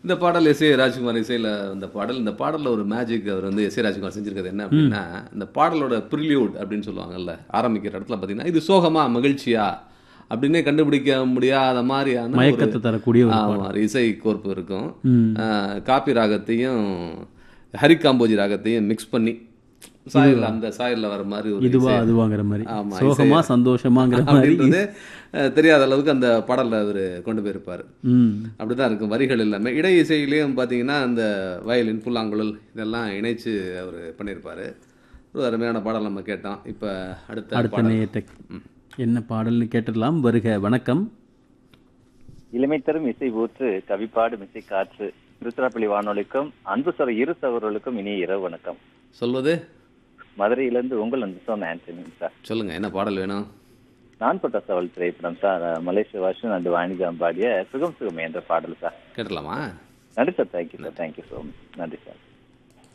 இந்த பாடல் S A Rajkumar இசையில் இந்த பாடல் இந்த பாடலில் ஒரு மேஜிக் அவர் வந்து எஸ் ஏ ராஜ்குமார் செஞ்சிருக்கிறது என்ன அப்படின்னா இந்த பாடலோட ப்ரிலியூட் அப்படின்னு சொல்லுவாங்கல்ல ஆரம்பிக்கிற இடத்துல பார்த்தீங்கன்னா இது சோகமா மகிழ்ச்சியா அப்படின்னே கண்டுபிடிக்க முடியாத மாதிரியான ஒரு- மயக்கத்தை தரக்கூடிய ஒரு ஆமா, ஒரு இசை கோர்ப்பு இருக்கும் ம். ஆஹ், காப்பி ராகத்தையும் ஹரிகாம்போஜி ராகத்தையும் மிக்ஸ் பண்ணி சாயல் அந்த சாயல்ல வர மாதிரி ஒரு இதுவா இசை. அதுவாங்கிற மாதிரி ஆமா, சோகமா சந்தோஷமாங்கிற மாதிரி அப்படின்றது அஹ், தெரியாத அளவுக்கு அந்த பாடல்ல அவர் கொண்டு போயிருப்பாரு ம் அப்படிதான் இருக்கும் வரிகள் எல்லாமே இடை இசையிலையும் பார்த்தீங்கன்னா அந்த வயலின் புல்லாங்குழல் இதெல்லாம் இணைச்சு அவர் பண்ணியிருப்பாரு ஒரு அருமையான பாடல் நம்ம கேட்டோம் இப்போ அடுத்த அடுத்த பாடல் நேயத்தை என்ன பாடல்னு கேட்டுடலாம் வருக வணக்கம் இளமை தரும் இசை ஊற்று கவிப்பாடும் இசை காற்று திருச்சிராப்பள்ளி வானொலிக்கும் அன்பு சொற இரு சகோதரர்களுக்கும் இனிய இரவு வணக்கம் சொல்வது மதுரையிலிருந்து உங்கள் அன்பு சொன்ன ஆண்டனி சார் சொல்லுங்க என்ன பாடல் வேணும் நான் பட்ட சவல் திரைப்படம் சார் மலேசிய வாஷன் அண்ட் வாணிஜாம் பாடிய சுகம் சுகம் என்ற பாடல் சார் கேட்டலாமா நன்றி sir thank you sir thank you so much நன்றி சார்